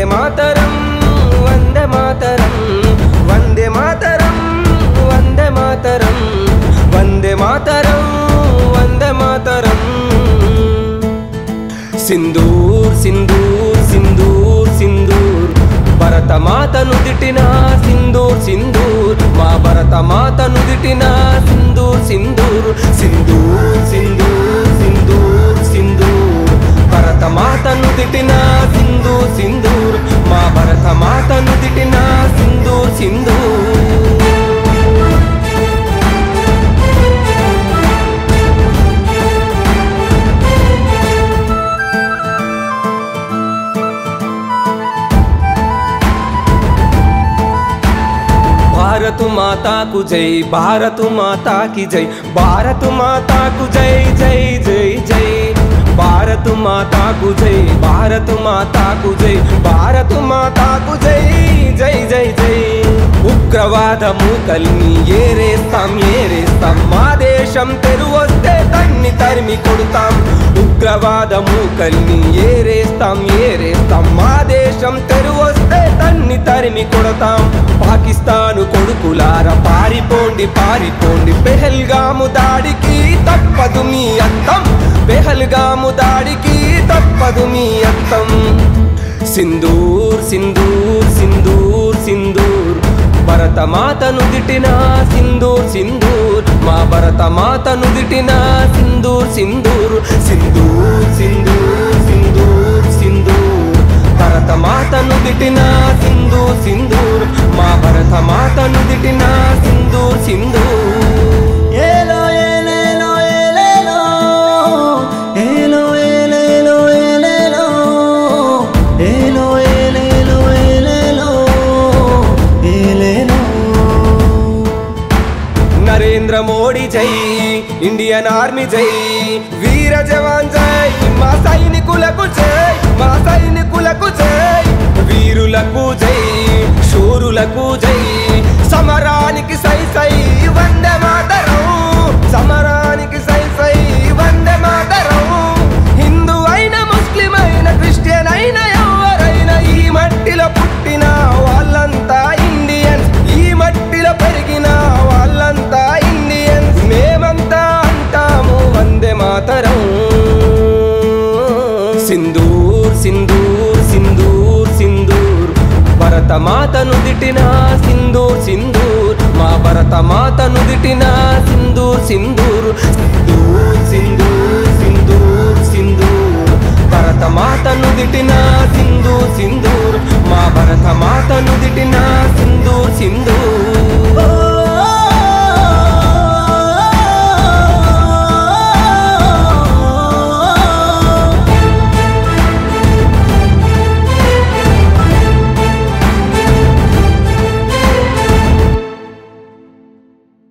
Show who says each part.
Speaker 1: మాతరం వందే మాతరం వందే మాతరం వందే మాతరం వందే మాతరం వందే మాతరం సింధూర్ సింధూర్ సింధూర్ సింధూర్ భరత మాతను దిటిన సింధూర్ సింధూర్ మా భరత మాతను దిటిన సింధూర్ సింధూర్ సింధూర్ సింధూర్ సింధూర్ సింధూర్ భరత మాతను దిటిన సింధూర్ సింధూర్ మా భరత మాతను దిటిన సింధూర్ సింధూర్ భారతు మాతాకు జై భారతు మాతాకి జై భారతు మాతాకు జై జై జై జై భారతు మాతాకు జై భారతు మాతాకు జై భారతు మాతాకు జై జై జై జై ఉగ్రవాదము కలిని ఏరేస్తాం ఏరేస్తాం మా దేశం తెరువొస్తే తన్ని తరిమి కొడతాం ఉగ్రవాదము కలిని ఏరేస్తాం ఏరేస్తాం మా దేశం తెరువొస్తే తన్ని తరిమి కొడతాం పాకిస్తాను కొడుకులార పారిపోండి పారిపోండి పెహల్గాము దాడికి తప్పదు మీ అంతం పెహల్గాము దాడికి తప్పదు మీ అంతం సింధూర్ సింధూర్ సింధూర్ సింధూర్ భరత మాతను దిటిన సింధూర్ సింధూర్ మా భరత మాతను దిటిన సింధూర్ సింధూర్ సింధూర్ సింధూర్ సింధూర్ సింధూర్ భరత మాతను దిటిన సింధూర్ సింధూర్ మా భరత మాతను దిటిన సింధూర్ సింధూర్
Speaker 2: ఏలో ఏలేలో ఏలేలో ఏలో ఏలేలో ఏలేలో ఏలో ఏలేలో ఏలేలో ఏలేలో
Speaker 1: నరేంద్ర మోడీ జై ఇండియన్ ఆర్మీ జై వీర జవాన్ జై మా సైనికులకు జై మా సైనికులకు జై వీరులకు జై శూరులకు జై సమరానికి సై సై వందే మాతరం సమరానికి సై సై వందే మాతరం హిందూ అయిన ముస్లిం అయిన క్రిస్టియన్ అయిన ఎవరైనా ఈ మట్టిలో పుట్టిన వాళ్ళంతా ఇండియన్స్ ఈ మట్టిలో పెరిగిన వాళ్ళంతా ఇండియన్స్ మేమంతా అంటాము వందే మాతరం సింధూర్ సింధూర్ సింధూర్ సింధూర్ భరత మాతను దిటిన సింధూర్ సింధూర్ మా భరత మాతను దిటిన సింధూర్ సింధూర్